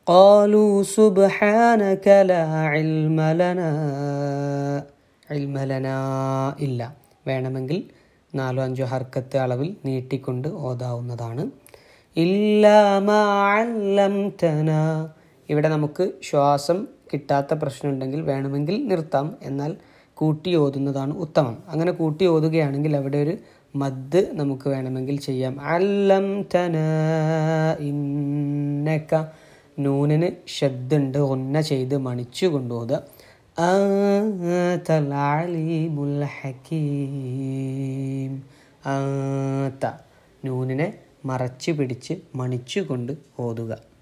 قالوا سبحانك لا علم لنا علم لنا ഇല്ല വേണമെങ്കിൽ നാലോ അഞ്ചോ ഹർക്കത്ത് അളവിൽ നീട്ടിക്കൊണ്ട് ഓതാവുന്നതാണ് ഇല്ലാമല്ലംതന ഇവിടെ നമുക്ക് ശ്വാസം കിട്ടാത്ത പ്രശ്നമുണ്ടെങ്കിൽ വേണമെങ്കിൽ നിർത്താം എന്നാൽ കൂട്ടി ഓതുന്നതാണ് ഉത്തമം അങ്ങനെ കൂട്ടി ഓതുകയാണെങ്കിൽ അവിടെ ഒരു മദ് നമുക്ക് വേണമെങ്കിൽ ചെയ്യാം അല്ലം തന ഇന്നക്ക നൂനിന് ശബ്ദുണ്ട് ഒന്ന ചെയ്ത് മണിച്ചു കൊണ്ടുപോകുക ആതൽ അലീമുൽ ഹക്കീം ആത്ത നൂനിനെ മറച്ചു പിടിച്ച് മണിച്ചുകൊണ്ട് ഓതുക